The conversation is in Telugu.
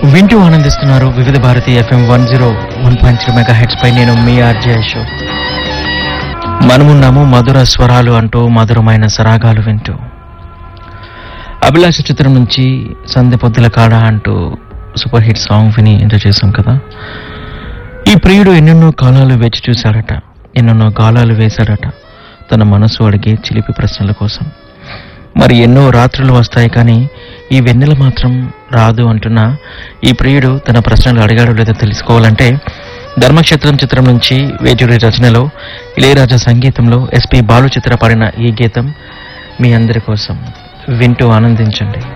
వింటూ ఆనందిస్తున్నారు Vividh Bharati FM one zero one point three megahertz పై నేను మీ ఆర్జే అశోక్ మనమున్నాము మధుర స్వరాలు అంటూ మధురమైన సరాగాలు వింటూ అభిలాష చిత్రం నుంచి సంధ్య పొద్దుల కాడ అంటూ సూపర్ హిట్ సాంగ్ విని ఎంజాయ్ చేశాం కదా ఈ ప్రియుడు ఎన్నెన్నో కాలాలు వేచి చూశాడట ఎన్నెన్నో గాలాలు వేశాడట తన మనసు అడిగే చిలిపి ప్రశ్నల కోసం మరి ఎన్నో రాత్రులు వస్తాయి కానీ ఈ వెన్నెల మాత్రం రాదు అంటున్న ఈ ప్రియుడు తన ప్రశ్నలు అడిగాడో లేదో తెలుసుకోవాలంటే ధర్మక్షేత్రం చిత్రం నుంచి వేజుడి రచనలో ఇళయరాజా సంగీతంలో ఎస్పి బాలు చిత్ర పాడిన ఈ గీతం మీ అందరి కోసం వింటూ ఆనందించండి